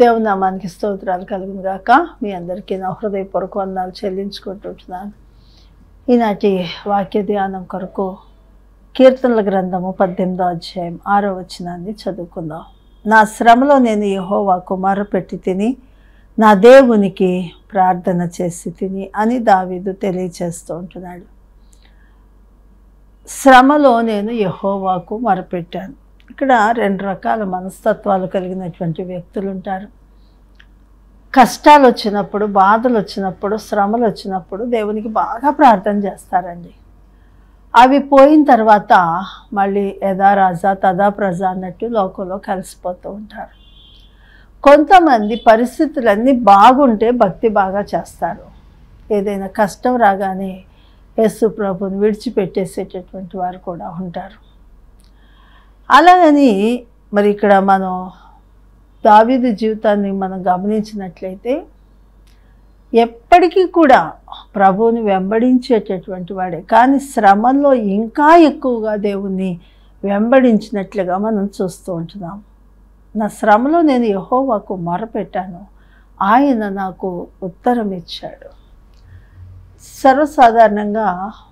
దేవుని నామానికి స్తోత్రాలు కలుగును గాక మీ అందరికీ నా హృదయపూర్వక వందనాలు చెల్లించుకుంటుంటున్నాను ఈనాటి వాక్య ధ్యానం కొరకు కీర్తనల గ్రంథము పద్దెనిమిదో అధ్యాయం ఆరో వచనాన్ని చదువుకుందాం నా శ్రమలో నేను యెహోవాకు మొర్రపెట్టి తిని నా దేవునికి ప్రార్థన చేసి తిని అని దావీదు తెలియచేస్తూ ఉంటున్నాడు శ్రమలో నేను యెహోవాకు మొరపెట్టాను ఇక్కడ రెండు రకాల మనస్తత్వాలు కలిగినటువంటి వ్యక్తులు ఉంటారు కష్టాలు వచ్చినప్పుడు బాధలు వచ్చినప్పుడు శ్రమలు వచ్చినప్పుడు దేవునికి బాగా ప్రార్థన చేస్తారండి అవి పోయిన తర్వాత మళ్ళీ యథా రాజా తదా ప్రజ అన్నట్టు లోకంలో కలిసిపోతూ ఉంటారు కొంతమంది పరిస్థితులన్నీ బాగుంటే భక్తి బాగా చేస్తారు ఏదైనా కష్టం రాగానే యేసు ప్రభుని విడిచిపెట్టేసేటటువంటి వారు కూడా ఉంటారు అలాగని మరి ఇక్కడ మనం దావీదు జీవితాన్ని మనం గమనించినట్లయితే ఎప్పటికీ కూడా ప్రభువుని వెంబడించేటటువంటి వాడే కానీ శ్రమల్లో ఇంకా ఎక్కువగా దేవుణ్ణి వెంబడించినట్లుగా మనం చూస్తూ ఉంటున్నాం నా శ్రమలో నేను యహోవాకు మొరపెట్టాను ఆయన నాకు ఉత్తరం ఇచ్చాడు సర్వసాధారణంగా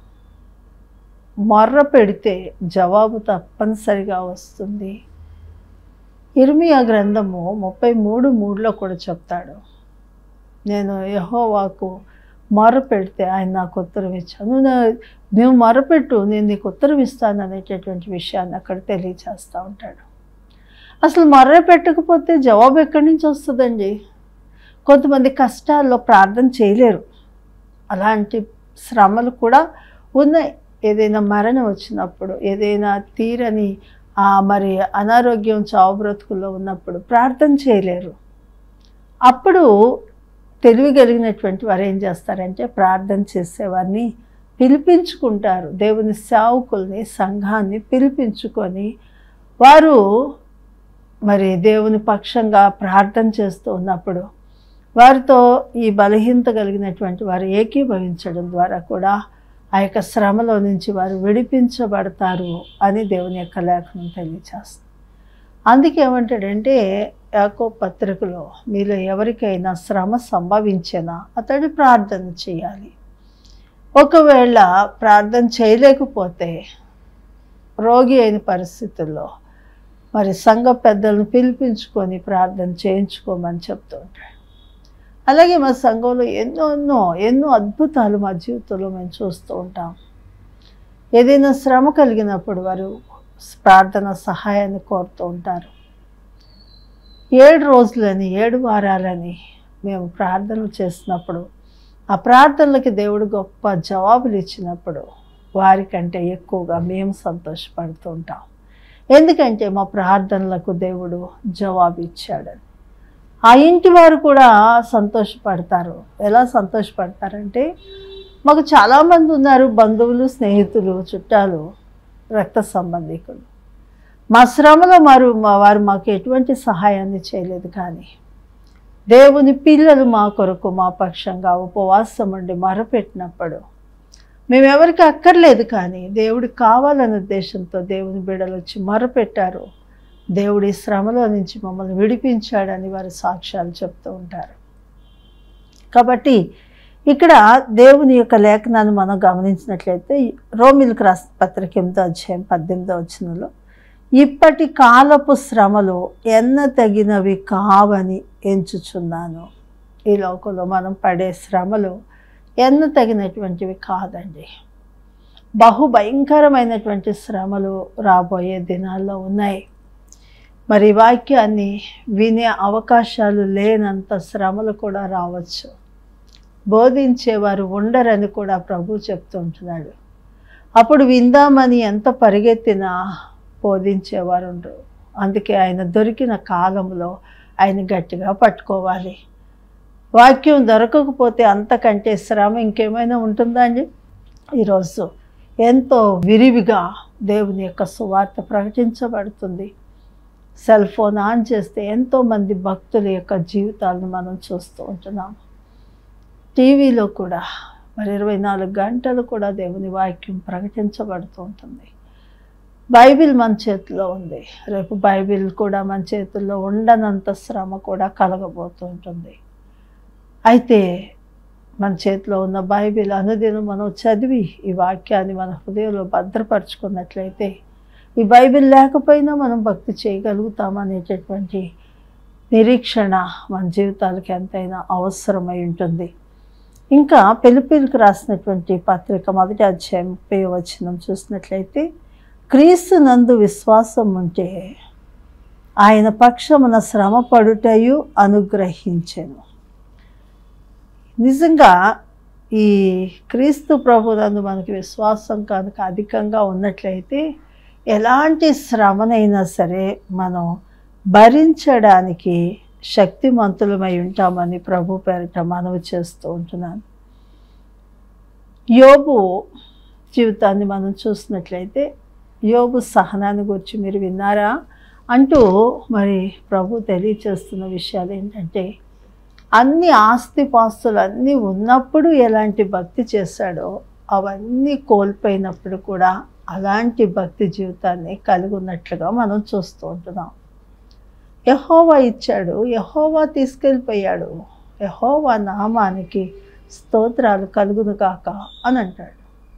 మొర్ర పెడితే జవాబు తప్పనిసరిగా వస్తుంది ఇర్మియా గ్రంథము ముప్పై మూడు మూడులో కూడా చెప్తాడు నేను యహోవాకు మొర్ర పెడితే ఆయన నాకు ఉత్తరం ఇచ్చాను నా- నువ్వు మొరపెట్టు నేను నీకు ఉత్తరం ఇస్తాను అనేటటువంటి విషయాన్ని అక్కడ తెలియచేస్తూ ఉంటాడు అసలు మొర్ర పెట్టకపోతే జవాబు ఎక్కడి నుంచి వస్తుందండి కొంతమంది కష్టాల్లో ప్రార్థన చేయలేరు అలాంటి శ్రమలు కూడా ఉన్నాయి ఏదైనా మరణం వచ్చినప్పుడు ఏదైనా తీరని ఆ, మరి అనారోగ్యం చావు బ్రతుకుల్లో ఉన్నప్పుడు ప్రార్థన చేయలేరు అప్పుడు తెలివి కలిగినటువంటి వారు ఏం చేస్తారంటే ప్రార్థన చేసేవారిని పిలిపించుకుంటారు దేవుని సేవకుల్ని సంఘాన్ని పిలిపించుకొని వారు మరి దేవుని పక్షంగా ప్రార్థన చేస్తూ ఉన్నప్పుడు వారితో ఈ బలహీనత కలిగినటువంటి వారు ఏకీభవించడం ద్వారా కూడా ఆ యొక్క శ్రమలో నుంచి వారు విడిపించబడతారు అని దేవుని యొక్క లేఖనం తెలియచేస్తుంది అందుకే ఏమంటాడంటే యాకో పత్రికలో మీలో ఎవరికైనా శ్రమ సంభవించినా అతడు ప్రార్థన చేయాలి ఒకవేళ ప్రార్థన చేయలేకపోతే రోగి అయిన పరిస్థితుల్లో మరి సంఘ పెద్దలను పిలిపించుకొని ప్రార్థన చేయించుకోమని చెప్తూ ఉంటాడు అలాగే మా సంఘంలో ఎన్నో ఎన్నో ఎన్నో అద్భుతాలు మా జీవితంలో మేము చూస్తూ ఉంటాం ఏదైనా శ్రమ కలిగినప్పుడు వారు ప్రార్థన సహాయాన్ని కోరుతూ ఉంటారు ఏడు రోజులని ఏడు వారాలని మేము ప్రార్థనలు చేసినప్పుడు ఆ ప్రార్థనలకి దేవుడు గొప్ప జవాబులు ఇచ్చినప్పుడు వారికంటే ఎక్కువగా మేము సంతోషపడుతూ ఉంటాం ఎందుకంటే మా ప్రార్థనలకు దేవుడు జవాబు ఇచ్చాడని ఆ ఇంటి వారు కూడా సంతోషపడతారు ఎలా సంతోషపడతారంటే మాకు చాలామంది ఉన్నారు బంధువులు స్నేహితులు చుట్టాలు రక్త సంబంధికులు మా శ్రమలో మారు మా వారు మాకు ఎటువంటి సహాయాన్ని చేయలేదు కానీ దేవుని పిల్లలు మా కొరకు మా పక్షంగా ఉపవాసం ఉండి మొరపెట్టినప్పుడు మేమెవరికి అక్కర్లేదు కానీ దేవుడికి కావాలనే ఉద్దేశంతో దేవుని బిడలు వచ్చి మొరపెట్టారు దేవుడి శ్రమలో నుంచి మమ్మల్ని విడిపించాడని వారి సాక్ష్యాలు చెప్తూ ఉంటారు కాబట్టి ఇక్కడ దేవుని యొక్క లేఖనాన్ని మనం గమనించినట్లయితే రోమిల్కి రాసిన పత్రిక ఎనిమిదో అధ్యాయం పద్దెనిమిదో వచ్చినలో ఇప్పటి కాలపు శ్రమలు ఎన్న తగినవి కావని ఎంచుచున్నాను ఈ లోకంలో మనం పడే శ్రమలు ఎన్న తగినటువంటివి కాదండి బహు భయంకరమైనటువంటి శ్రమలు రాబోయే దినాల్లో ఉన్నాయి మరి ఈ వాక్యాన్ని వినే అవకాశాలు లేనంత శ్రమలు కూడా రావచ్చు బోధించేవారు ఉండరని కూడా ప్రభు చెప్తూ ఉంటున్నాడు అప్పుడు విందామని ఎంత పరిగెత్తినా బోధించేవారు ఉండరు అందుకే ఆయన దొరికిన కాలంలో ఆయన గట్టిగా పట్టుకోవాలి వాక్యం దొరకకపోతే అంతకంటే శ్రమ ఇంకేమైనా ఉంటుందా అండి ఈరోజు ఎంతో విరివిగా దేవుని యొక్క సువార్త ప్రకటించబడుతుంది సెల్ ఫోన్ ఆన్ చేస్తే ఎంతోమంది భక్తుల యొక్క జీవితాలను మనం చూస్తూ ఉంటున్నాం టీవీలో కూడా మరి ఇరవై నాలుగు గంటలు కూడా దేవుని వాక్యం ప్రకటించబడుతూ ఉంటుంది బైబిల్ మన చేతిలో ఉంది రేపు బైబిల్ కూడా మన చేతుల్లో ఉండనంత శ్రమ కూడా కలగబోతుంటుంది అయితే మన చేతిలో ఉన్న బైబిల్ అనుదినం మనం చదివి ఈ వాక్యాన్ని మన హృదయంలో భద్రపరుచుకున్నట్లయితే ఈ బైబిల్ లేకపోయినా మనం భక్తి చేయగలుగుతామనేటటువంటి నిరీక్షణ మన జీవితాలకు ఎంతైనా అవసరమై ఉంటుంది ఇంకా పెళ్లిపిల్లికి రాసినటువంటి పత్రిక మొదటి అధ్యాయం ముప్పై వచనం చూసినట్లయితే క్రీస్తు నందు విశ్వాసం ఉంటే ఆయన పక్షమున శ్రమ పడుటయు అనుగ్రహించెను నిజంగా ఈ క్రీస్తు ప్రభునందు మనకి విశ్వాసం కనుక అధికంగా ఉన్నట్లయితే ఎలాంటి శ్రమనైనా సరే మనం భరించడానికి శక్తిమంతులమై ఉంటామని ప్రభు పేరిట మనవి చేస్తూ ఉంటున్నాను యోబు జీవితాన్ని మనం చూసినట్లయితే యోబు సహనాన్ని గురించి మీరు విన్నారా అంటూ మరి ప్రభు తెలియచేస్తున్న విషయాలు ఏంటంటే అన్ని ఆస్తిపాస్తులు అన్నీ ఉన్నప్పుడు ఎలాంటి భక్తి చేశాడో అవన్నీ కోల్పోయినప్పుడు కూడా అలాంటి భక్తి జీవితాన్ని కలిగి ఉన్నట్లుగా మనం చూస్తూ ఉంటున్నాం యహోవా ఇచ్చాడు యహోవా తీసుకెళ్ళిపోయాడు యహోవా నామానికి స్తోత్రాలు కలుగును కాక అని అంటాడు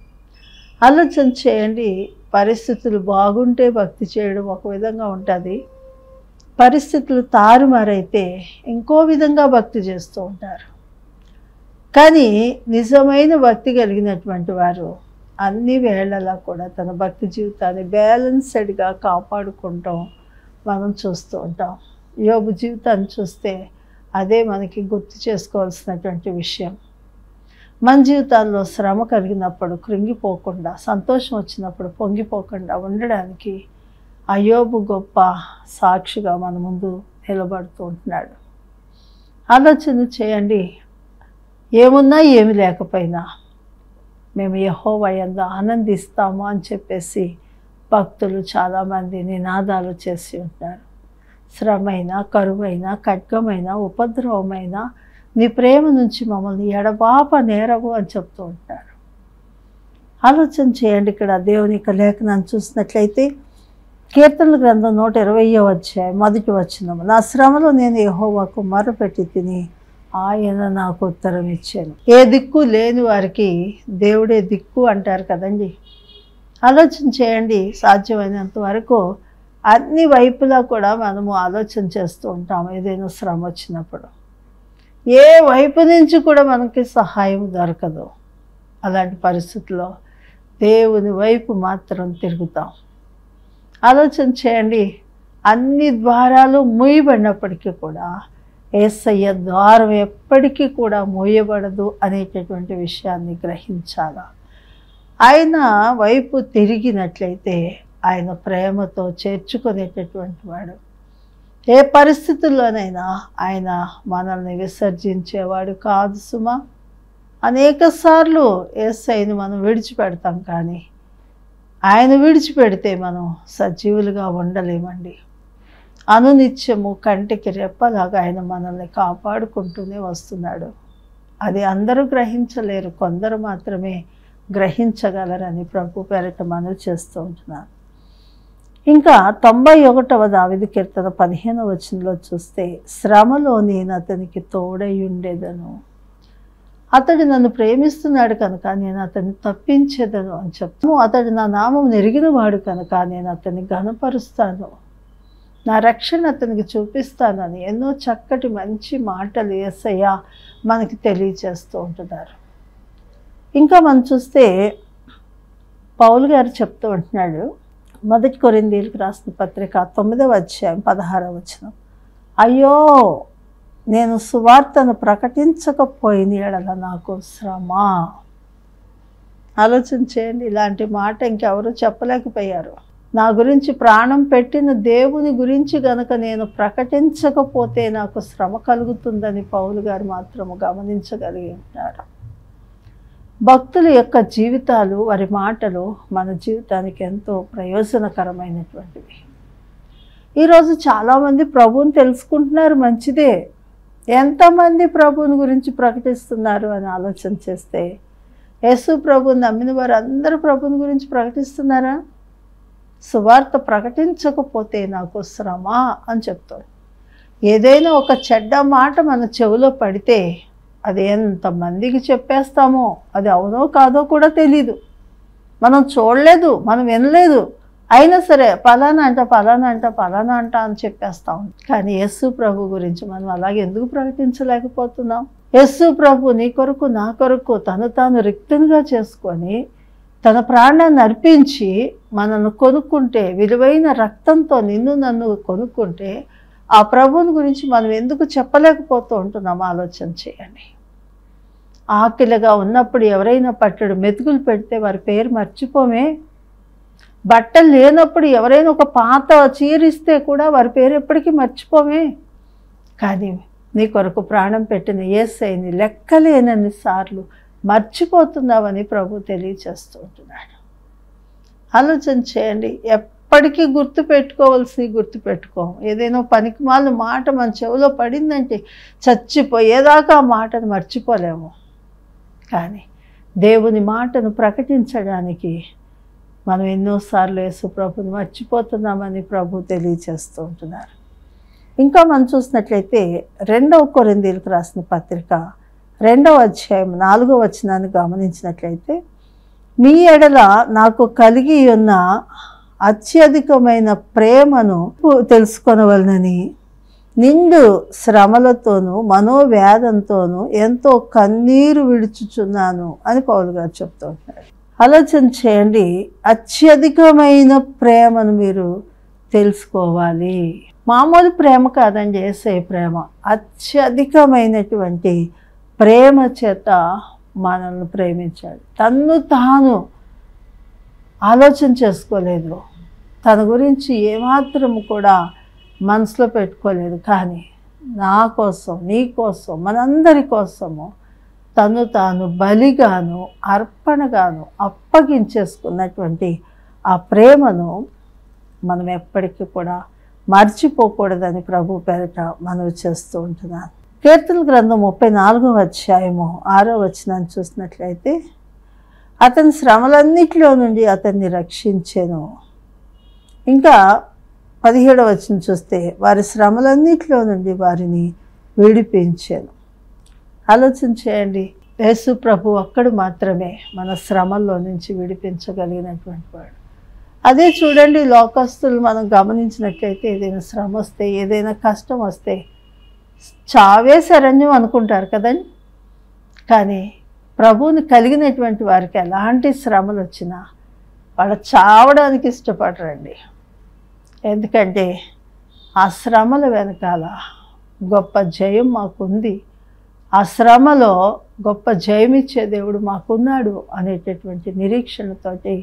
ఆలోచన చేయండి పరిస్థితులు బాగుంటే భక్తి చేయడం ఒక విధంగా ఉంటుంది పరిస్థితులు తారుమారైతే ఇంకో విధంగా భక్తి చేస్తూ ఉంటారు కానీ నిజమైన భక్తి కలిగినటువంటి వారు అన్ని వేళలా కూడా తన భక్తి జీవితాన్ని బ్యాలెన్స్డ్గా కాపాడుకుంటాం మనం చూస్తూ ఉంటాం యోబు జీవితాన్ని చూస్తే అదే మనకి గుర్తు చేసుకోవాల్సినటువంటి విషయం మన జీవితాల్లో శ్రమ కలిగినప్పుడు కృంగిపోకుండా సంతోషం వచ్చినప్పుడు పొంగిపోకుండా ఉండడానికి అయోబు గొప్ప సాక్షిగా మన ముందు నిలబడుతూ ఉంటున్నాడు ఆలోచన చేయండి ఏమున్నా ఏమి లేకపోయినా మేము యహోవయంద ఆనందిస్తాము అని చెప్పేసి భక్తులు చాలామంది నినాదాలు చేసి ఉంటారు శ్రమైన కరువైన ఖడ్గమైన ఉపద్రవమైన నీ ప్రేమ నుంచి మమ్మల్ని ఎడబాప నేరవు అని చెప్తూ ఉంటారు ఆలోచన చేయండి ఇక్కడ దేవుని యొక్క లేఖనాన్ని చూసినట్లయితే కీర్తనల గ్రంథం నూట ఇరవయో వచ్చాయి మొదటి వచ్చినము నా శ్రమలో నేను యహోవాకు మొరపెట్టి తిని ఆయన నాకు ఉత్తరం ఇచ్చాను ఏ దిక్కు లేని వారికి దేవుడే దిక్కు అంటారు కదండి ఆలోచన చేయండి సాధ్యమైనంత వరకు అన్ని వైపులా కూడా మనము ఆలోచన చేస్తూ ఉంటాము ఏదైనా శ్రమ వచ్చినప్పుడు ఏ వైపు నుంచి కూడా మనకి సహాయం దొరకదు అలాంటి పరిస్థితుల్లో దేవుని వైపు మాత్రం తిరుగుతాం ఆలోచన చేయండి అన్ని ద్వారాలు మూయబడినప్పటికీ కూడా ఏసయ్య ద్వారం ఎప్పటికీ కూడా మూయబడదు అనేటటువంటి విషయాన్ని గ్రహించాలా ఆయన వైపు తిరిగినట్లయితే ఆయన ప్రేమతో చేర్చుకునేటటువంటి వాడు ఏ పరిస్థితుల్లోనైనా ఆయన మనల్ని విసర్జించేవాడు కాదు సుమా అనేక సార్లు ఏసైని మనం విడిచిపెడతాం కానీ ఆయన విడిచిపెడితే మనం సజీవులుగా ఉండలేమండి అనునిత్యము కంటికి రెప్పలాగా ఆయన మనల్ని కాపాడుకుంటూనే వస్తున్నాడు అది అందరూ గ్రహించలేరు కొందరు మాత్రమే గ్రహించగలరని ప్రభు పేరిట మనవి చేస్తూ ఉంటున్నాను ఇంకా తొంభై ఒకటవ దావిది కీర్తన పదిహేనవ వచనంలో చూస్తే శ్రమలో నేను అతనికి తోడై ఉండేదను అతడు నన్ను ప్రేమిస్తున్నాడు కనుక నేను అతన్ని తప్పించేదను అని చెప్తాను అతడు నా నామం నెరిగిన వాడు కనుక నేను అతన్ని ఘనపరుస్తాను నా రక్షణ అతనికి చూపిస్తానని ఎన్నో చక్కటి మంచి మాటలు ఏసయ్య మనకి తెలియచేస్తూ ఉంటున్నారు ఇంకా మనం చూస్తే పౌలు గారు చెప్తూ ఉంటున్నాడు మొదటి కొరిందీలకు రాసిన పత్రిక తొమ్మిదవ అధ్యాయం పదహారవ వచనం అయ్యో నేను సువార్తను ప్రకటించకపోయిన ఎడల నాకు శ్రమ ఆలోచన చేయండి ఇలాంటి మాట ఇంకెవరు చెప్పలేకపోయారు నా గురించి ప్రాణం పెట్టిన దేవుని గురించి గనక నేను ప్రకటించకపోతే నాకు శ్రమ కలుగుతుందని పౌలు గారు మాత్రము గమనించగలిగి ఉంటారు భక్తుల యొక్క జీవితాలు వారి మాటలు మన జీవితానికి ఎంతో ప్రయోజనకరమైనటువంటివి ఈరోజు చాలామంది ప్రభువుని తెలుసుకుంటున్నారు మంచిదే ఎంతమంది ప్రభువుని గురించి ప్రకటిస్తున్నారు అని ఆలోచన చేస్తే యేసు ప్రభుని నమ్మిన వారు అందరూ ప్రభుని గురించి ప్రకటిస్తున్నారా సువార్త ప్రకటించకపోతే నాకు శ్రమ అని చెప్తాడు ఏదైనా ఒక చెడ్డ మాట మన చెవిలో పడితే అది ఎంతమందికి చెప్పేస్తామో అది అవునో కాదో కూడా తెలీదు మనం చూడలేదు మనం వినలేదు అయినా సరే పలానా అంట పలానా అంట పలానా అంట అని చెప్పేస్తాం కానీ యస్సు ప్రభు గురించి మనం అలాగే ఎందుకు ప్రకటించలేకపోతున్నాం యస్సు ప్రభు నీ కొరకు నా కొరకు తను తాను రిక్తునిగా చేసుకొని తన ప్రాణాన్ని అర్పించి మనల్ని కొనుక్కుంటే విలువైన రక్తంతో నిన్ను నన్ను కొనుక్కుంటే ఆ ప్రభువుని గురించి మనం ఎందుకు చెప్పలేకపోతూ ఉంటున్నాం ఆలోచన చేయండి ఆకలిగా ఉన్నప్పుడు ఎవరైనా పట్టడు మెతుకులు పెడితే వారి పేరు మర్చిపోమే బట్టలు లేనప్పుడు ఎవరైనా ఒక పాత చీరిస్తే కూడా వారి పేరు ఎప్పటికీ మర్చిపోమే కానీ నీ కొరకు ప్రాణం పెట్టిన ఏసైని లెక్కలేనన్ని సార్లు మర్చిపోతున్నావని ప్రభు తెలియచేస్తూ ఉంటున్నాడు ఆలోచన చేయండి ఎప్పటికీ గుర్తు పెట్టుకోవాల్సి గుర్తు పెట్టుకో ఏదైనా పనికి మాల మాట మన చెవిలో పడిందంటే చచ్చిపోయేదాకా ఆ మాటను మర్చిపోలేము కానీ దేవుని మాటను ప్రకటించడానికి మనం ఎన్నోసార్లు యేసు ప్రభుని మర్చిపోతున్నామని ప్రభు తెలియచేస్తూ ఉంటున్నారు ఇంకా మనం చూసినట్లయితే రెండవ కొరిందీలకు రాసిన పత్రిక రెండవ అధ్యాయం నాలుగవ వచనాన్ని గమనించినట్లయితే మీ ఎడల నాకు కలిగి ఉన్న అత్యధికమైన ప్రేమను తెలుసుకొనవలనని నిండు శ్రమలతోనూ మనోవేదంతోనూ ఎంతో కన్నీరు విడుచుచున్నాను అని పౌలు గారు చెప్తూ ఉంటారు ఆలోచన చేయండి అత్యధికమైన ప్రేమను మీరు తెలుసుకోవాలి మామూలు ప్రేమ కాదండి ఏసే ప్రేమ అత్యధికమైనటువంటి ప్రేమ చేత మనల్ని ప్రేమించాడు తన్ను తాను ఆలోచన చేసుకోలేదు తన గురించి ఏమాత్రం కూడా మనసులో పెట్టుకోలేదు కానీ నా కోసం నీ కోసం మనందరి కోసము తను తాను బలిగాను అర్పణగాను అప్పగించేసుకున్నటువంటి ఆ ప్రేమను మనం ఎప్పటికీ కూడా మర్చిపోకూడదని ప్రభు పేరిట మనవి చేస్తూ ఉంటున్నాను కీర్తన గ్రంథం ముప్పై నాలుగవ అధ్యాయము ఆరో వచనాన్ని చూసినట్లయితే అతని శ్రమలన్నిటిలో నుండి అతన్ని రక్షించెను ఇంకా పదిహేడవ వచనం చూస్తే వారి శ్రమలన్నిటిలో నుండి వారిని విడిపించాను ఆలోచన చేయండి యేసు ప్రభు ఒక్కడు మాత్రమే మన శ్రమల్లో నుంచి విడిపించగలిగినటువంటి వాడు అదే చూడండి లోకస్తులు మనం గమనించినట్లయితే ఏదైనా శ్రమ వస్తే ఏదైనా కష్టం వస్తే చావే శరణ్యం అనుకుంటారు కదండి కానీ ప్రభువుని కలిగినటువంటి వారికి ఎలాంటి శ్రమలు వచ్చినా వాళ్ళు చావడానికి ఇష్టపడరండి ఎందుకంటే ఆ శ్రమల వెనకాల గొప్ప జయం మాకుంది ఆ శ్రమలో గొప్ప జయమిచ్చే దేవుడు మాకున్నాడు అనేటటువంటి నిరీక్షణతోటి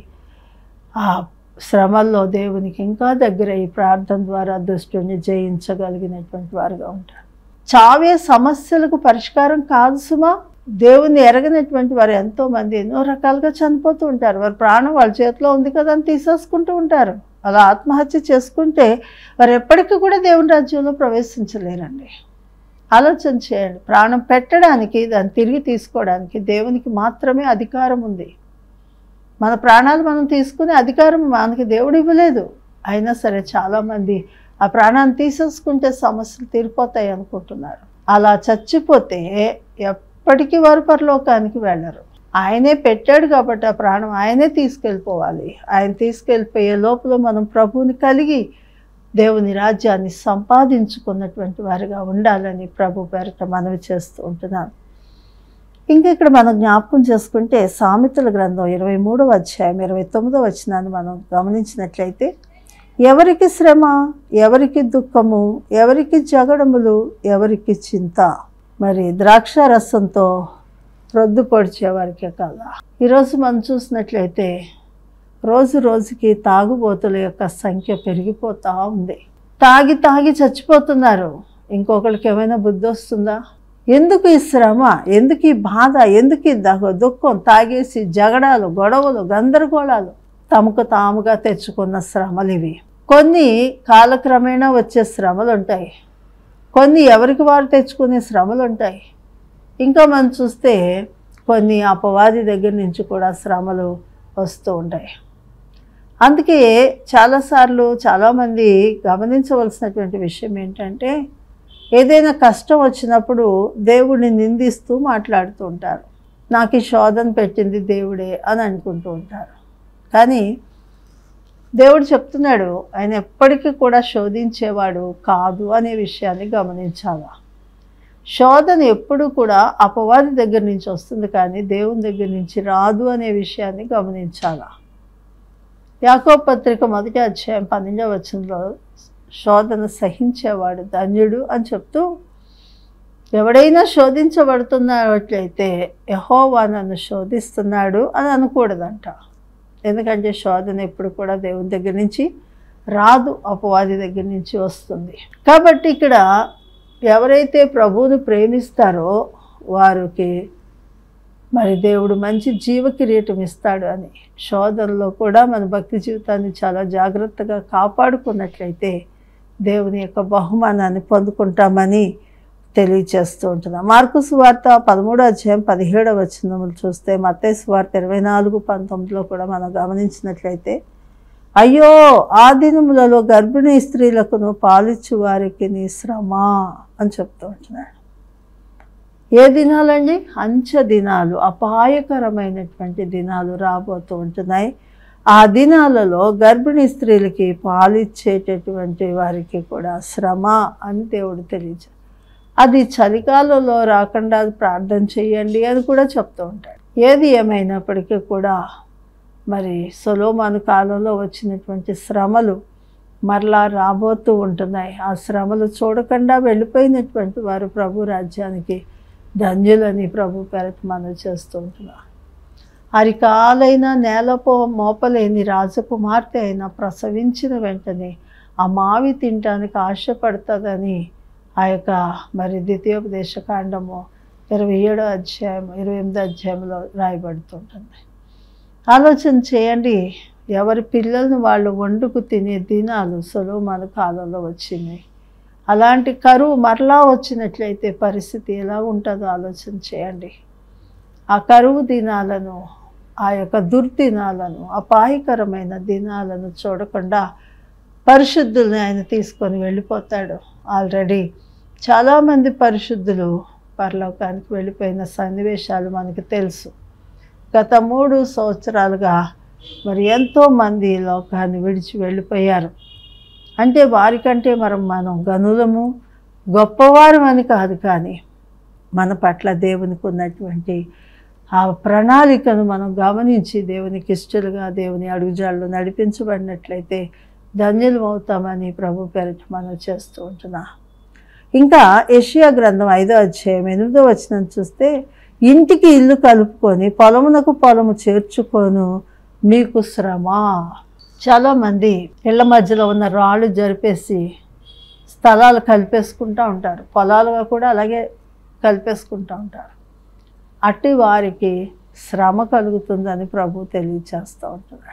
ఆ శ్రమల్లో దేవునికి ఇంకా దగ్గర ఈ ప్రార్థన ద్వారా దుష్టుని జయించగలిగినటువంటి వారుగా ఉంటారు చావే సమస్యలకు పరిష్కారం కాదు సుమా దేవుని ఎరగనటువంటి వారు ఎంతోమంది ఎన్నో రకాలుగా చనిపోతూ ఉంటారు వారి ప్రాణం వాళ్ళ చేతిలో ఉంది కదా అని తీసేసుకుంటూ ఉంటారు అలా ఆత్మహత్య చేసుకుంటే వారు ఎప్పటికీ కూడా దేవుని రాజ్యంలో ప్రవేశించలేరండి ఆలోచన చేయండి ప్రాణం పెట్టడానికి దాన్ని తిరిగి తీసుకోవడానికి దేవునికి మాత్రమే అధికారం ఉంది మన ప్రాణాలు మనం తీసుకునే అధికారం మనకి దేవుడు ఇవ్వలేదు అయినా సరే చాలామంది ఆ ప్రాణాన్ని తీసేసుకుంటే సమస్యలు తీరిపోతాయి అనుకుంటున్నారు అలా చచ్చిపోతే ఎప్పటికీ వారు పరలోకానికి వెళ్ళరు ఆయనే పెట్టాడు కాబట్టి ఆ ప్రాణం ఆయనే తీసుకెళ్ళిపోవాలి ఆయన తీసుకెళ్ళిపోయే లోపల మనం ప్రభువుని కలిగి దేవుని రాజ్యాన్ని సంపాదించుకున్నటువంటి వారిగా ఉండాలని ప్రభు పేరిట మనవి చేస్తూ ఉంటున్నాను ఇంకా ఇక్కడ మనం జ్ఞాపకం చేసుకుంటే సామెతల గ్రంథం ఇరవై మూడవ అధ్యాయం ఇరవై తొమ్మిదవ వచనాన్ని మనం గమనించినట్లయితే ఎవరికి శ్రమ ఎవరికి దుఃఖము ఎవరికి జగడములు ఎవరికి చింత మరి ద్రాక్ష రసంతో రొద్దు పొడిచేవారికే కదా ఈరోజు మనం చూసినట్లయితే రోజు రోజుకి తాగుబోతుల యొక్క సంఖ్య పెరిగిపోతూ ఉంది తాగి తాగి చచ్చిపోతున్నారు ఇంకొకరికి ఏమైనా బుద్ధి వస్తుందా ఎందుకు ఈ శ్రమ ఎందుకు ఈ బాధ ఎందుకు ఈ దగ దుఃఖం తాగేసి జగడాలు గొడవలు గందరగోళాలు తమకు తాముగా తెచ్చుకున్న శ్రమలు ఇవి కొన్ని కాలక్రమేణా వచ్చే శ్రమలు ఉంటాయి కొన్ని ఎవరికి వారు తెచ్చుకునే శ్రమలు ఉంటాయి ఇంకా మనం చూస్తే కొన్ని అపవాది దగ్గర నుంచి కూడా శ్రమలు వస్తూ ఉంటాయి అందుకే చాలాసార్లు చాలామంది గమనించవలసినటువంటి విషయం ఏంటంటే ఏదైనా కష్టం వచ్చినప్పుడు దేవుడిని నిందిస్తూ మాట్లాడుతూ ఉంటారు నాకు ఈ శోధన పెట్టింది దేవుడే అని అనుకుంటూ ఉంటారు కానీ దేవుడు చెప్తున్నాడు ఆయన ఎప్పటికీ కూడా శోధించేవాడు కాదు అనే విషయాన్ని గమనించాలా శోధన ఎప్పుడు కూడా అపవాది దగ్గర నుంచి వస్తుంది కానీ దేవుని దగ్గర నుంచి రాదు అనే విషయాన్ని గమనించాలా యాకో పత్రిక మొదటి అధ్యాయం పన్నెండవ వచనంలో శోధన సహించేవాడు ధన్యుడు అని చెప్తూ ఎవడైనా శోధించబడుతున్నట్లయితే యహోవా నన్ను శోధిస్తున్నాడు అని అనకూడదంట ఎందుకంటే శోధన ఎప్పుడు కూడా దేవుని దగ్గర నుంచి రాదు అపవాది దగ్గర నుంచి వస్తుంది కాబట్టి ఇక్కడ ఎవరైతే ప్రభువును ప్రేమిస్తారో వారికి మరి దేవుడు మంచి జీవ కిరీటం ఇస్తాడు అని శోధనలో కూడా మన భక్తి జీవితాన్ని చాలా జాగ్రత్తగా కాపాడుకున్నట్లయితే దేవుని యొక్క బహుమానాన్ని పొందుకుంటామని తెలియచేస్తూ ఉంటున్నాం మార్కు సువార్త పదమూడో అధ్యాయం పదిహేడవ వచనములు చూస్తే మత్తే సువార్త ఇరవై నాలుగు పంతొమ్మిదిలో కూడా మనం గమనించినట్లయితే అయ్యో ఆ దినములలో గర్భిణీ స్త్రీలకును పాలిచ్చు వారికి నీ శ్రమ అని చెప్తూ ఉంటున్నాడు ఏ దినాలండి అంచె దినాలు అపాయకరమైనటువంటి దినాలు రాబోతూ ఉంటున్నాయి ఆ దినాలలో గర్భిణీ స్త్రీలకి పాలిచ్చేటటువంటి వారికి కూడా శ్రమ అని దేవుడు తెలియజేశాడు అది చలికాలంలో రాకుండా ప్రార్థన చేయండి అని కూడా చెప్తూ ఉంటాడు ఏది ఏమైనప్పటికీ కూడా మరి సొలోమాను కాలంలో వచ్చినటువంటి శ్రమలు మరలా రాబోతూ ఉంటున్నాయి ఆ శ్రమలు చూడకుండా వెళ్ళిపోయినటువంటి వారు ప్రభు రాజ్యానికి ధన్యులని ప్రభు పెరట మనం చేస్తూ ఉంటున్నారు అరికాలైన నేలపో మోపలేని రాజకుమార్తె అయినా ప్రసవించిన వెంటనే ఆ మావి తినటానికి ఆశపడుతుందని ఆ యొక్క మరి ద్వితీయోపదేశ కాండము ఇరవై ఏడో అధ్యాయం ఇరవై ఎనిమిదో అధ్యాయంలో రాయబడుతుంటుంది ఆలోచన చేయండి ఎవరి పిల్లల్ని వాళ్ళు వండుకు తినే దినాలు సొలోమాను కాలంలో వచ్చినాయి అలాంటి కరువు మరలా వచ్చినట్లయితే పరిస్థితి ఎలా ఉంటుందో ఆలోచన చేయండి ఆ కరువు దినాలను ఆ యొక్క దుర్దినాలను అపాయకరమైన దినాలను చూడకుండా పరిశుద్ధుల్ని ఆయన తీసుకొని వెళ్ళిపోతాడు ఆల్రెడీ చాలామంది పరిశుద్ధులు పరలోకానికి వెళ్ళిపోయిన సన్నివేశాలు మనకి తెలుసు గత మూడు సంవత్సరాలుగా మరి ఎంతోమంది ఈ లోకాన్ని విడిచి వెళ్ళిపోయారు అంటే వారికంటే మనం మనం గనులము గొప్పవారం అని కాదు కానీ మన పట్ల దేవునికి ఉన్నటువంటి ఆ ప్రణాళికను మనం గమనించి దేవునికి ఇష్టలుగా దేవుని అడుగుజాళ్ళు నడిపించబడినట్లయితే ధన్యులం అవుతామని ప్రభు పేరిట మనం చేస్తూ ఉంటున్నా ఇంకా ఏషియా గ్రంథం ఐదో అధ్యాయం ఎనిమిదో వచనం చూస్తే ఇంటికి ఇల్లు కలుపుకొని పొలమునకు పొలము చేర్చుకోను మీకు శ్రమ చాలామంది ఇళ్ళ మధ్యలో ఉన్న రాళ్ళు జరిపేసి స్థలాలు కలిపేసుకుంటూ ఉంటారు పొలాలుగా కూడా అలాగే కలిపేసుకుంటూ ఉంటారు అట్టి వారికి శ్రమ కలుగుతుందని ప్రభు తెలియచేస్తూ ఉంటున్నాడు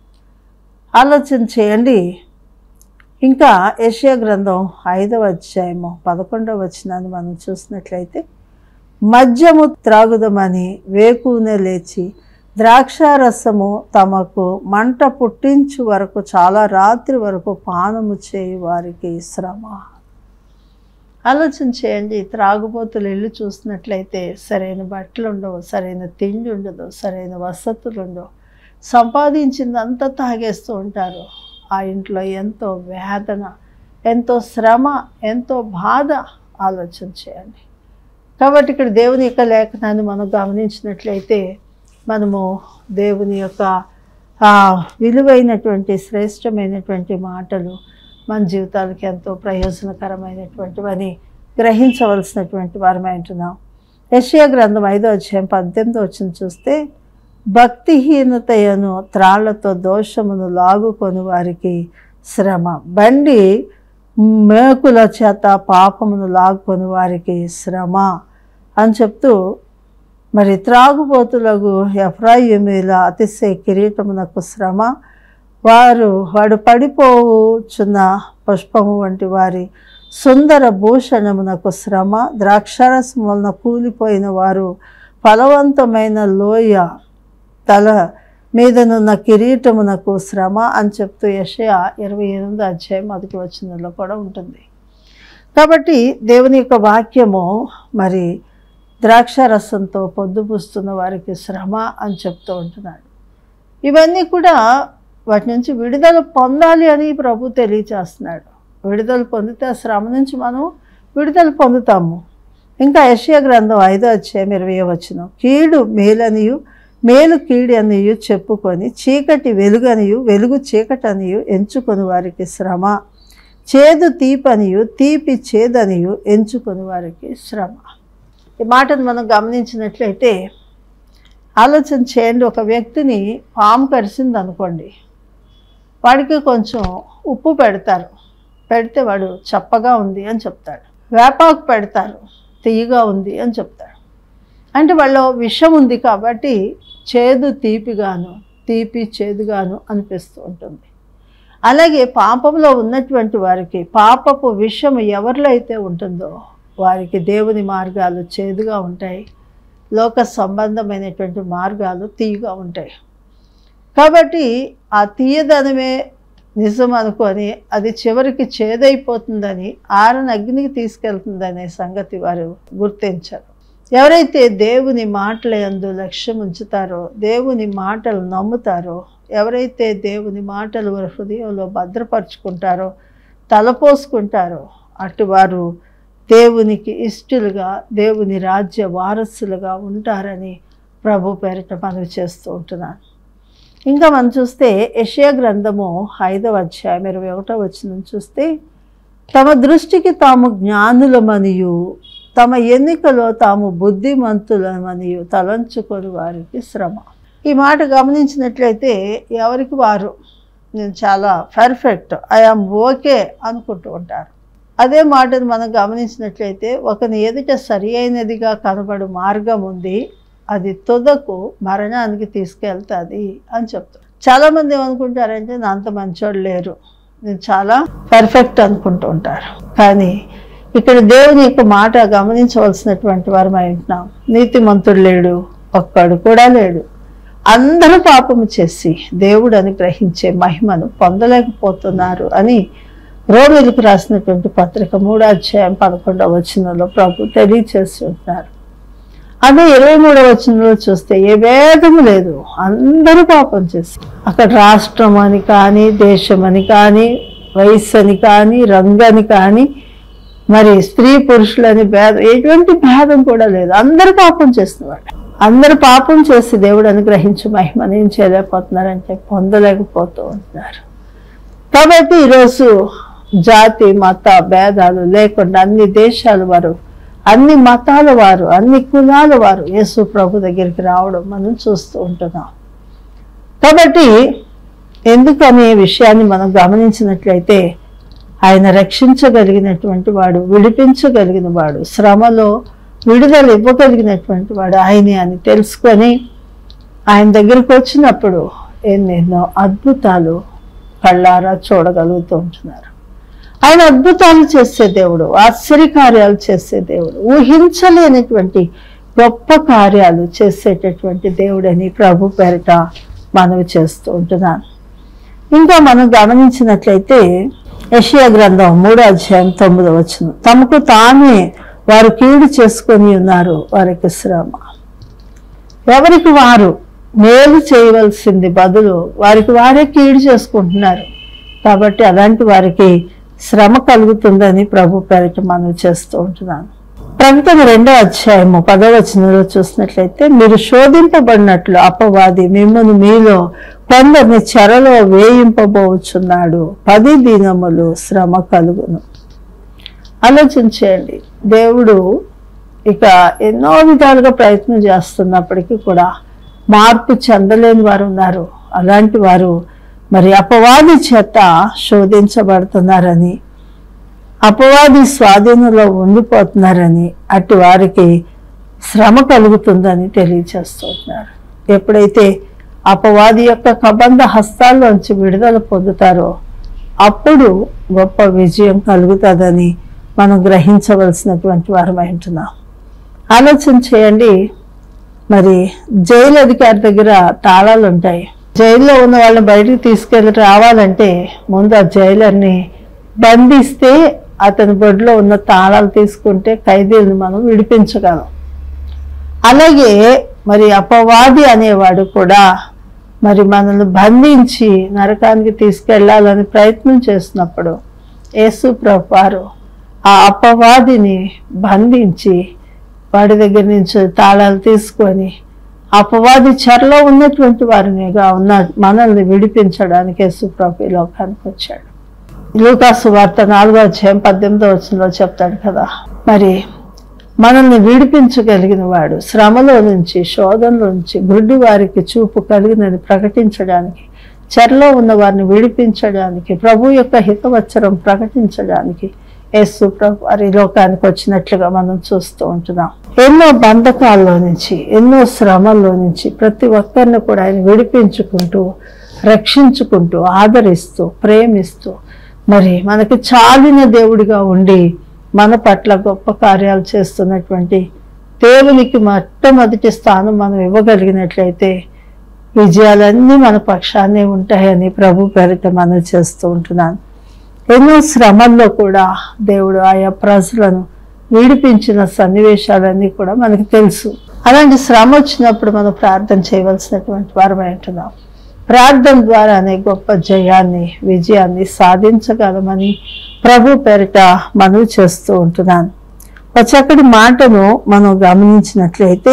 ఆలోచన చేయండి ఇంకా ఏషియా గ్రంథం ఐదవ అధ్యాయము పదకొండవ వచనాన్ని మనం చూసినట్లయితే మద్యము త్రాగుదమని వేకునే లేచి ద్రాక్షారసము తమకు మంట పుట్టించు వరకు చాలా రాత్రి వరకు పానము చేయి వారికి శ్రమ ఆలోచన చేయండి త్రాగుబోతులు ఇల్లు చూసినట్లయితే సరైన బట్టలు ఉండవు సరైన తిండి ఉండదు సరైన వసతులు ఉండవు సంపాదించిందంతా తాగేస్తూ ఉంటారు ఆ ఇంట్లో ఎంతో వేదన ఎంతో శ్రమ ఎంతో బాధ ఆలోచన చేయండి కాబట్టి ఇక్కడ దేవుని యొక్క లేఖనాన్ని మనం గమనించినట్లయితే మనము దేవుని యొక్క ఆ విలువైనటువంటి శ్రేష్టమైనటువంటి మాటలు మన జీవితాలకి ఎంతో ప్రయోజనకరమైనటువంటివని గ్రహించవలసినటువంటి వారమై ఉంటున్నాం యెషయా గ్రంథం ఐదో అధ్యాయం పద్దెనిమిదో వచ్చిన చూస్తే భక్తిహీనతయను త్రాళ్లతో దోషమును లాగుకొని వారికి శ్రమ బండి మేకుల చేత పాపమును లాగుకొని వారికి శ్రమ అని చెప్తూ మరి త్రాగుబోతులకు ఎఫ్రాయిమీల అతిశయ కిరీటమునకు శ్రమ వారు వాడు పడిపోవుచున్న పుష్పము వంటి వారి సుందర భూషణమునకు శ్రమ ద్రాక్షారసం వలన కూలిపోయిన వారు ఫలవంతమైన లోయ తల మీదనున్న కిరీటమునకు శ్రమ అని చెప్తూ యషయా ఇరవై ఎనిమిది అధ్యాయం మొదటి వచనంలో కూడా ఉంటుంది కాబట్టి దేవుని యొక్క వాక్యము మరి ద్రాక్ష రసంతో పొద్దుపుస్తున్న వారికి శ్రమ అని చెప్తూ ఉంటున్నాడు ఇవన్నీ కూడా వాటి నుంచి విడుదల పొందాలి అని ప్రభు తెలియచేస్తున్నాడు విడుదల పొందితే ఆ శ్రమ నుంచి మనం విడుదల పొందుతాము ఇంకా యశ్య గ్రంథం ఐదో అధ్యాయం ఇరవై వచ్చిన కీడు మేలనియు మేలు కీడు అనియు చెప్పుకొని చీకటి వెలుగనియు వెలుగు చీకటి అనియు ఎంచుకొని వారికి శ్రమ చేదు తీపనియు తీపి చేదనియు ఎంచుకొని వారికి శ్రమ ఈ మాటను మనం గమనించినట్లయితే ఆలోచన చేయండి ఒక వ్యక్తిని పాము కరిసింది అనుకోండి వాడికి కొంచెం ఉప్పు పెడతారు పెడితే వాడు చప్పగా ఉంది అని చెప్తాడు వేపాకు పెడతారు తీయగా ఉంది అని చెప్తాడు అంటే వాళ్ళ విషం ఉంది కాబట్టి చేదు తీపిగాను తీపి చేదుగాను అనిపిస్తూ ఉంటుంది అలాగే పాపంలో ఉన్నటువంటి వారికి పాపపు విషం ఎవరిలో అయితే ఉంటుందో వారికి దేవుని మార్గాలు చేదుగా ఉంటాయి లోక సంబంధమైనటువంటి మార్గాలు తీయగా ఉంటాయి కాబట్టి ఆ తీయదనమే నిజం అనుకొని అది చివరికి చేదైపోతుందని ఆరని అగ్నికి తీసుకెళ్తుందనే సంగతి వారు గుర్తించారు ఎవరైతే దేవుని మాటల యందు లక్ష్యం ఉంచుతారో దేవుని మాటలు నమ్ముతారో ఎవరైతే దేవుని మాటలు వారి హృదయంలో భద్రపరుచుకుంటారో తలపోసుకుంటారో అటువారు దేవునికి ఇష్టలుగా దేవుని రాజ్య వారసులుగా ఉంటారని ప్రభు పేరిట మనవి చేస్తూ ఉంటున్నాను ఇంకా మనం చూస్తే యషయా గ్రంథము ఐదవ అధ్యాయం ఇరవై ఒకటో వచ్చిన చూస్తే తమ దృష్టికి తాము జ్ఞానులమనియు తమ ఎన్నికలో తాము బుద్ధిమంతులమనియు తలంచుకొని వారికి శ్రమ ఈ మాట గమనించినట్లయితే ఎవరికి వారు నేను చాలా పర్ఫెక్ట్ ఐఆమ్ ఓకే అనుకుంటూ ఉంటారు అదే మాటను మనం గమనించినట్లయితే ఒకని ఎదుట సరి అయినదిగా కనబడు మార్గం ఉంది అది తుదకు మరణానికి తీసుకెళ్తుంది అని చెప్తారు చాలామంది ఏమనుకుంటారంటే నా అంత మంచోళ్ళు లేరు నేను చాలా పర్ఫెక్ట్ అనుకుంటూ ఉంటారు కానీ ఇక్కడ దేవుని యొక్క మాట గమనించవలసినటువంటి వారు ఉంటున్నాం నీతిమంతుడు లేడు ఒక్కడు కూడా లేడు అందరూ పాపము చేసి దేవుడు అనుగ్రహించే మహిమను పొందలేకపోతున్నారు అని రోమిలకు రాసినటువంటి పత్రిక మూడో అధ్యాయం పదకొండవ వచనంలో ప్రభు తెలియచేస్తుంటున్నారు అదే ఇరవై మూడవ వచనంలో చూస్తే ఏ భేదము లేదు అందరూ పాపం చేసి అక్కడ రాష్ట్రం అని కానీ దేశం అని కానీ వయస్సు అని కానీ రంగు అని కానీ మరి స్త్రీ పురుషులని భేదం ఎటువంటి భేదం కూడా లేదు అందరూ పాపం చేస్తున్నవాడు అందరూ పాపం చేసి దేవుడు అనుగ్రహించి మహిమను ఏం చేయలేకపోతున్నారంటే పొందలేకపోతూ ఉంటున్నారు కాబట్టి ఈరోజు జాతి మత భేదాలు లేకుండా అన్ని దేశాల వారు అన్ని మతాల వారు అన్ని కులాల వారు యేసు ప్రభు దగ్గరికి రావడం మనం చూస్తూ ఉంటున్నాం కాబట్టి ఎందుకనే విషయాన్ని మనం గమనించినట్లయితే ఆయన రక్షించగలిగినటువంటి వాడు విడిపించగలిగిన వాడు శ్రమలో విడుదల ఇవ్వగలిగినటువంటి వాడు ఆయనే అని తెలుసుకొని ఆయన దగ్గరికి వచ్చినప్పుడు ఎన్నెన్నో అద్భుతాలు కళ్ళారా చూడగలుగుతూ ఉంటున్నారు ఆయన అద్భుతాలు చేసే దేవుడు ఆశ్చర్యకార్యాలు చేసే దేవుడు ఊహించలేనటువంటి గొప్ప కార్యాలు చేసేటటువంటి దేవుడని ప్రభు పేరిట మనవి చేస్తూ ఉంటున్నాను ఇంకా మనం గమనించినట్లయితే యషియా గ్రంథం మూడో అధ్యాయం తొమ్మిదో వచ్చిన తమకు తామే వారు కీడు చేసుకొని ఉన్నారు వారికి శ్రమ ఎవరికి వారు మేలు చేయవలసింది బదులు వారికి వారే కీడు చేసుకుంటున్నారు కాబట్టి అలాంటి వారికి శ్రమ కలుగుతుందని ప్రభు పేరిట మనం చేస్తూ ఉంటున్నాను ప్రకటన రెండో అధ్యాయము పదవచనంలో చూసినట్లయితే మీరు శోధింపబడినట్లు అపవాది మిమ్మల్ని మీలో కొందరిని చెరలో వేయింపబోచున్నాడు పది దినములు శ్రమ కలుగును ఆలోచించేయండి దేవుడు ఇక ఎన్నో విధాలుగా ప్రయత్నం చేస్తున్నప్పటికీ కూడా మార్పు చెందలేని వారు ఉన్నారు అలాంటి వారు మరి అపవాది చేత శోధించబడుతున్నారని అపవాది స్వాధీనంలో ఉండిపోతున్నారని అటు వారికి శ్రమ కలుగుతుందని తెలియచేస్తున్నారు ఎప్పుడైతే అపవాది యొక్క కబంధ హస్తాల్లోంచి విడుదల పొందుతారో అప్పుడు గొప్ప విజయం కలుగుతుందని మనం గ్రహించవలసినటువంటి వారమై ఉంటున్నాం ఆలోచన చేయండి మరి జైలు అధికారి దగ్గర తాళాలు ఉంటాయి జైల్లో ఉన్న వాళ్ళని బయటికి తీసుకెళ్ళి రావాలంటే ముందు ఆ జైలర్ని బంధిస్తే అతని బొడ్లో ఉన్న తాళాలు తీసుకుంటే ఖైదీలను మనం విడిపించగలం అలాగే మరి అపవాది అనేవాడు కూడా మరి మనల్ని బంధించి నరకానికి తీసుకెళ్లాలని ప్రయత్నం చేసినప్పుడు యేసు ప్రభు వారు ఆ అపవాదిని బంధించి వాడి దగ్గర నుంచి తాళాలు తీసుకొని అపవాది చెరలో ఉన్నటువంటి వారినిగా ఉన్న మనల్ని విడిపించడానికి యేసు ప్రభు ఈ లోకానికి వచ్చాడు లూకాసు వార్త నాలుగో అధ్యాయం పద్దెనిమిదో వచనంలో చెప్తాడు కదా మరి మనల్ని విడిపించగలిగిన వాడు శ్రమలో నుంచి శోధనలో నుంచి గుడ్డి వారికి చూపు కలిగినది ప్రకటించడానికి చెరలో ఉన్న వారిని విడిపించడానికి ప్రభు యొక్క హితవచ్చరం ప్రకటించడానికి యేసు ప్రభు వారి లోకానికి వచ్చినట్లుగా మనం చూస్తూ ఉంటున్నాం ఎన్నో బంధకాల్లో నుంచి ఎన్నో శ్రమల్లో నుంచి ప్రతి ఒక్కరిని కూడా ఆయన విడిపించుకుంటూ రక్షించుకుంటూ ఆదరిస్తూ ప్రేమిస్తూ మరి మనకి చాలిన దేవుడిగా ఉండి మన పట్ల గొప్ప కార్యాలు చేస్తున్నటువంటి దేవునికి మొట్టమొదటి స్థానం మనం ఇవ్వగలిగినట్లయితే విజయాలన్నీ మన పక్షాన్నే ఉంటాయని ప్రభు పేరిట మనం చేస్తూ ఉంటున్నాను ఎన్నో శ్రమల్లో కూడా దేవుడు ఆయా ప్రజలను విడిపించిన సన్నివేశాలన్నీ కూడా మనకు తెలుసు అలాంటి శ్రమ వచ్చినప్పుడు మనం ప్రార్థన చేయవలసినటువంటి వారమై ఉంటున్నాం ప్రార్థన ద్వారానే గొప్ప జయాన్ని విజయాన్ని సాధించగలమని ప్రభు పేరిట మనవి చేస్తూ ఉంటున్నాను ఒక చక్కటి మాటను మనం గమనించినట్లయితే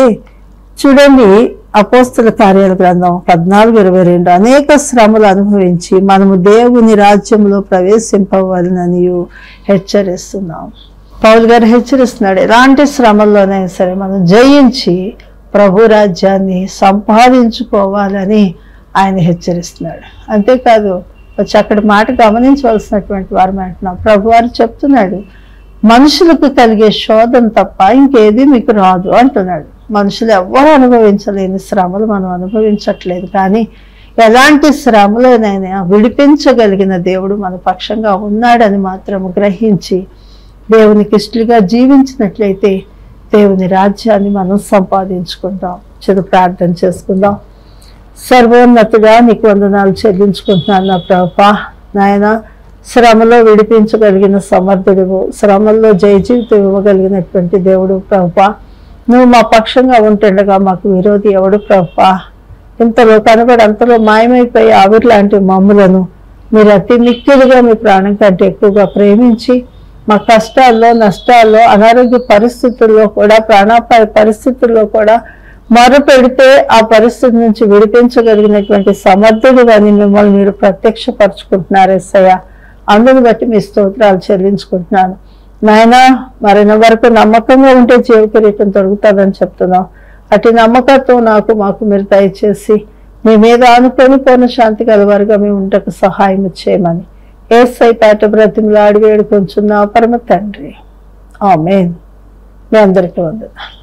చూడండి అపోస్తుల కార్యాల గ్రంథం పద్నాలుగు ఇరవై రెండు అనేక శ్రమలు అనుభవించి మనము దేవుని రాజ్యంలో ప్రవేశింపవలనని హెచ్చరిస్తున్నాం పౌల్ గారు హెచ్చరిస్తున్నాడు ఎలాంటి శ్రమల్లోనైనా సరే మనం జయించి ప్రభు రాజ్యాన్ని సంపాదించుకోవాలని ఆయన హెచ్చరిస్తున్నాడు అంతేకాదు ఒక చక్కటి మాట గమనించవలసినటువంటి వారు అంటున్నాం ప్రభు వారు చెప్తున్నాడు మనుషులకు కలిగే శోధన తప్ప ఇంకేది మీకు రాదు అంటున్నాడు మనుషులు ఎవ్వరు అనుభవించలేని శ్రమలు మనం అనుభవించట్లేదు కానీ ఎలాంటి శ్రమలోనైనా విడిపించగలిగిన దేవుడు మన పక్షంగా ఉన్నాడని మాత్రం గ్రహించి దేవునికి ఇష్టలుగా జీవించినట్లయితే దేవుని రాజ్యాన్ని మనం సంపాదించుకుందాం చెడు ప్రార్థన చేసుకుందాం సర్వోన్నతుగా నీకు వందనాలు చెల్లించుకుంటున్నాను నా ప్రభా నాయన శ్రమలో విడిపించగలిగిన సమర్థుడు శ్రమల్లో జయ జీవితం ఇవ్వగలిగినటువంటి దేవుడు ప్రభా నువ్వు మా పక్షంగా ఉంటుండగా మాకు విరోధి ఎవడు ప్రభా ఇంతలో కనబడి అంతలో మాయమైపోయి ఆవిరి లాంటి మమ్ములను మీరు అతి మిక్కిలుగా మీ ప్రాణం కంటే ఎక్కువగా ప్రేమించి మా కష్టాల్లో నష్టాల్లో అనారోగ్య పరిస్థితుల్లో కూడా ప్రాణాపాయ పరిస్థితుల్లో కూడా మొర పెడితే ఆ పరిస్థితి నుంచి విడిపించగలిగినటువంటి సమర్థుడు అని మిమ్మల్ని మీరు ప్రత్యక్షపరచుకుంటున్నారు ఎస్సయ్య అందుని బట్టి మీ స్తోత్రాలు చెల్లించుకుంటున్నాను నాయన మరిన వరకు నమ్మకంగా ఉంటే జీవ కిరీటం దొరుకుతుందని చెప్తున్నాం అటు నమ్మకత్వం నాకు మాకు మీరు దయచేసి మీ మీద ఆనుకొని పూర్ణ శాంతి కలవారుగా మేము ఉండకు సహాయం చేయమని ఏసై పేట బ్రతిమలాడి వేడుకొంచున్న పరమ తండ్రి ఆమెన్ మీ అందరికీ వందనాలు